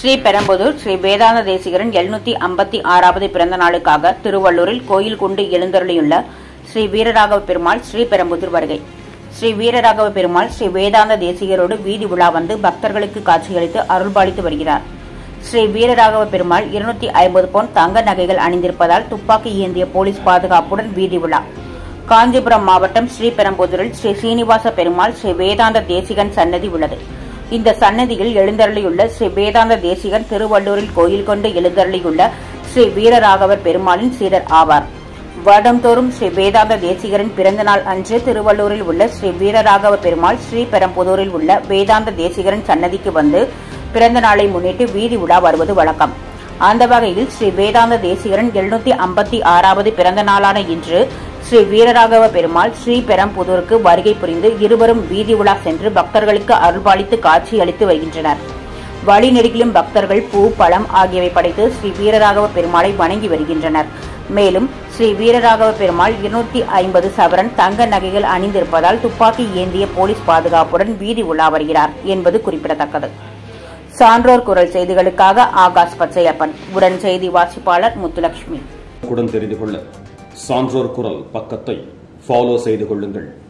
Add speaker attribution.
Speaker 1: ஸ்ரீபெரும்புதூர் ஸ்ரீ வேதாந்த தேசிகரின் எழுநூத்தி ஐம்பத்தி ஆறாவது பிறந்த நாளுக்காக திருவள்ளூரில் கோயில் கொண்டு எழுந்தருளியுள்ள ஸ்ரீ வீரராகவ பெருமாள் ஸ்ரீபெரும்புதூர் வருகை ஸ்ரீ வீரராகவ பெருமாள் ஸ்ரீ வேதாந்த தேசிகரோடு வீதி உலா வந்து பக்தர்களுக்கு காட்சியளித்து அருள்பாலித்து வருகிறார் ஸ்ரீ வீரராகவ பெருமாள் இருநூத்தி ஐம்பது பவுன் தங்க நகைகள் அணிந்திருப்பதால் துப்பாக்கி ஏந்திய போலீஸ் பாதுகாப்புடன் வீதி உலா காஞ்சிபுரம் மாவட்டம் ஸ்ரீபெரும்புதூரில் ஸ்ரீ சீனிவாச பெருமாள் ஸ்ரீ வேதாந்த தேசிகன் சன்னதி உள்ளது இந்த சன்னதியில் எழுந்தருளியுள்ள ஸ்ரீ வேதாந்த தேசிகன் திருவள்ளூரில் கோயில் கொண்டு எழுந்தருளியுள்ள ஸ்ரீ வீரராகவர் பெருமாளின் சீடர் ஆவார் வருடந்தோறும் ஸ்ரீ வேதாந்த தேசிகரின் பிறந்த நாள் அன்று திருவள்ளூரில் உள்ள ஸ்ரீ வீரராகவ பெருமாள் ஸ்ரீபெரும்புதூரில் உள்ள வேதாந்த தேசிகரின் சன்னதிக்கு வந்து பிறந்த நாளை முன்னிட்டு வீதி உலா வருவது வழக்கம் அந்த வகையில் ஸ்ரீ வேதாந்த தேசிகரன் எழுநூத்தி ஐம்பத்தி ஆறாவது பிறந்த நாளான இன்று ஸ்ரீ வீரராகவ பெருமாள் ஸ்ரீபெரும்புதூருக்கு வருகை புரிந்து இருவரும் வீதி உலா சென்று பக்தர்களுக்கு அருள்பாலித்து காட்சி அளித்து வருகின்றனர் வழிநெடுகிலும் பக்தர்கள் பூ பழம் ஆகியவை படைத்து ஸ்ரீ வீரராகவ பெருமாளை வணங்கி வருகின்றனர் மேலும் ஸ்ரீ வீரராகவ பெருமாள் இருநூத்தி ஐம்பது சவரன் தங்க நகைகள் அணிந்திருப்பதால் துப்பாக்கி ஏந்திய போலீஸ் பாதுகாப்புடன் வீதி உலா வருகிறார் என்பது குறிப்பிடத்தக்கது சான்றோர் குரல் செய்திகளுக்காக ஆகாஷ் பச்சையப்பன் உடன் செய்தி வாசிப்பாளர் முத்துலட்சுமி
Speaker 2: உடன் தெரிந்து கொள்ள சான்றோர் குரல் பக்கத்தை ஃபாலோ செய்து கொள்ளுங்கள்